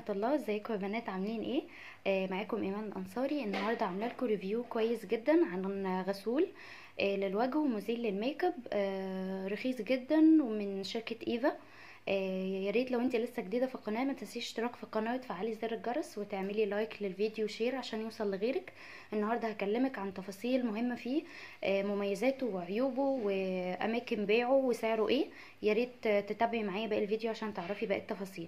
الله ازيكم يا بنات عاملين ايه آه معاكم ايمان الانصاري النهارده عامله لكم ريفيو كويس جدا عن غسول آه للوجه ومزيل للميك اب آه رخيص جدا ومن شركه ايفا آه يا ريت لو انت لسه جديده في القناه ما تنسيش اشتراك في القناه وتفعلي زر الجرس وتعملي لايك للفيديو شير عشان يوصل لغيرك النهارده هكلمك عن تفاصيل مهمه فيه آه مميزاته وعيوبه واماكن بيعه وسعره ايه يا ريت تتابعي معايا باقي الفيديو عشان تعرفي باقي التفاصيل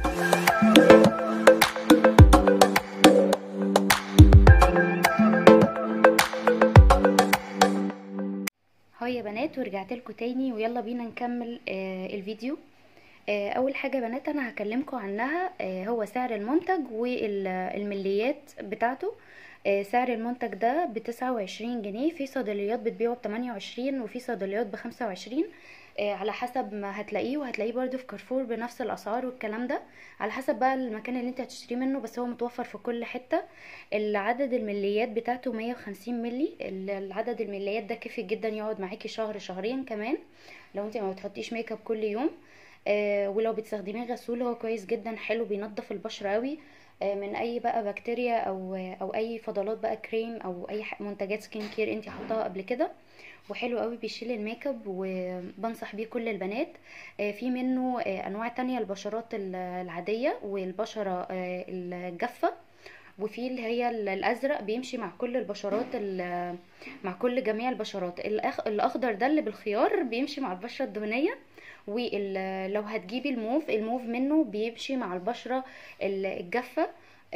هاي يا بنات ورجعت لكم تاني ويلا بينا نكمل آه الفيديو آه اول حاجه يا بنات انا هكلمكم عنها آه هو سعر المنتج والمليات بتاعته آه سعر المنتج ده بتسعة وعشرين جنيه في صيدليات بتبيعه بتمانية وعشرين وفي صيدليات بخمسة وعشرين على حسب ما هتلاقيه وهتلاقيه برده في كارفور بنفس الاسعار والكلام ده على حسب بقى المكان اللي انت هتشتريه منه بس هو متوفر في كل حته العدد المليات بتاعته 150 ملي العدد المليات ده كافي جدا يقعد معاكي شهر شهرين كمان لو انت ما بتحطيش ميك اب كل يوم آه ولو بتستخدميه غسول هو كويس جدا حلو بينضف البشره قوي آه من اي بقى بكتيريا او او اي فضلات بقى كريم او اي منتجات سكين كير انت حطاها قبل كده وحلو قوي بيشيل الميك اب وبنصح بيه كل البنات في منه انواع تانية البشرات العاديه والبشره الجافه وفي اللي هي الازرق بيمشي مع كل البشرات مع كل جميع البشرات الاخضر ده اللي بالخيار بيمشي مع البشره الدهنيه ولو هتجيبي الموف الموف منه بيمشي مع البشره الجافه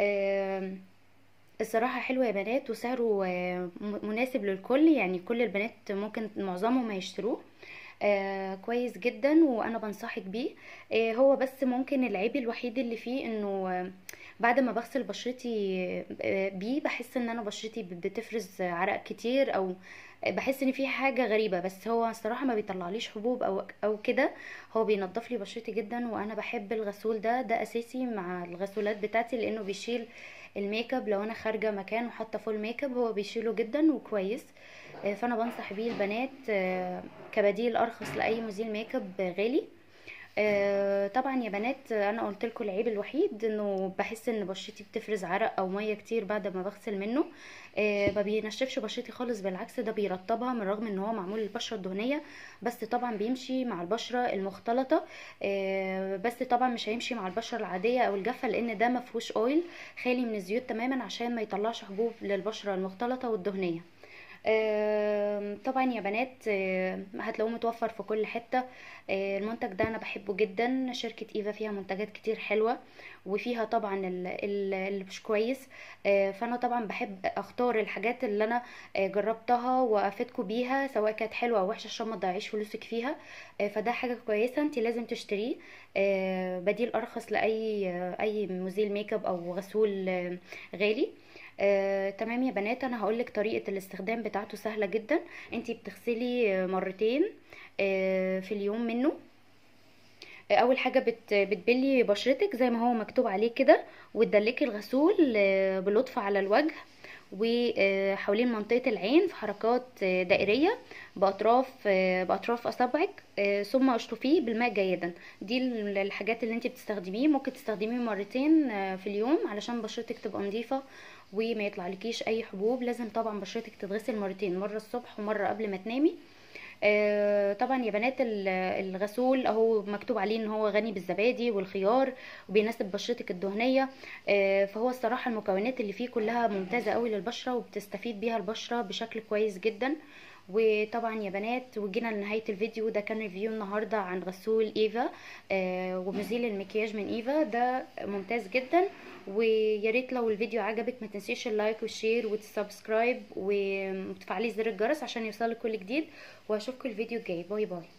الصراحة حلو يا بنات وسعره مناسب للكل يعني كل البنات ممكن معظمهم هيشتروه آه كويس جدا وانا بنصحك بيه آه هو بس ممكن العيب الوحيد اللي فيه انه آه بعد ما بغسل بشرتي آه بيه بحس ان انا بشرتي بتفرز عرق كتير او بحس ان في حاجه غريبه بس هو الصراحه ما بيطلعليش حبوب او او كده هو بينضف لي بشرتي جدا وانا بحب الغسول ده ده اساسي مع الغسولات بتاعتي لانه بيشيل الميك اب لو انا خارجه مكان وحاطه فول ميك اب هو بيشيله جدا وكويس فانا بنصح بيه البنات كبديل ارخص لاي مزيل ميك اب غالي طبعا يا بنات انا قلت لكم العيب الوحيد انه بحس ان بشرتي بتفرز عرق او ميه كتير بعد ما بغسل منه ما بينشفش بشرتي خالص بالعكس ده بيرطبها من رغم ان هو معمول للبشره الدهنيه بس طبعا بيمشي مع البشره المختلطه بس طبعا مش هيمشي مع البشره العاديه او الجافه لان ده مفهوش اويل خالي من الزيوت تماما عشان ما يطلعش حبوب للبشره المختلطه والدهنيه طبعا يا بنات هتلاقوه متوفر في كل حتة المنتج ده انا بحبه جدا شركة ايفا فيها منتجات كتير حلوة وفيها طبعا اللي مش كويس فانا طبعا بحب اختار الحاجات اللي انا جربتها وافيدكم بيها سواء كانت حلوة او وحشة عشان ما تضيعيش فلوسك فيها فده حاجة كويسة انت لازم تشتريه بديل ارخص لاي اي مزيل ميك اب او غسول غالي آه، تمام يا بنات انا هقولك طريقه الاستخدام بتاعته سهله جدا انتي بتغسلي مرتين آه، في اليوم منه آه، اول حاجه بت بتبلي بشرتك زي ما هو مكتوب عليه كده وتدلكي الغسول آه، بلطف على الوجه وحوالين منطقه العين في حركات آه، دائريه باطراف آه، باطراف اصابعك آه، ثم اشطفيه بالماء جيدا دي الحاجات اللي انتي بتستخدميه ممكن تستخدميه مرتين آه، في اليوم علشان بشرتك تبقى نظيفه وما يطلعلكيش اي حبوب لازم طبعا بشرتك تتغسل مرتين مره الصبح ومره قبل ما تنامي آه طبعا يا بنات الغسول اهو مكتوب عليه ان هو غني بالزبادي والخيار وبيناسب بشرتك الدهنيه آه فهو الصراحه المكونات اللي فيه كلها ممتازه قوي للبشره وبتستفيد بيها البشره بشكل كويس جدا وطبعا يا بنات وجينا لنهايه الفيديو ده كان ريفيو النهارده عن غسول ايفا آه ومزيل المكياج من ايفا ده ممتاز جدا ويا ريت لو الفيديو عجبك ما تنسيش اللايك والشير والسبسكرايب وتفعلي زر الجرس عشان يوصلك كل جديد واشوفكم الفيديو الجاي باي باي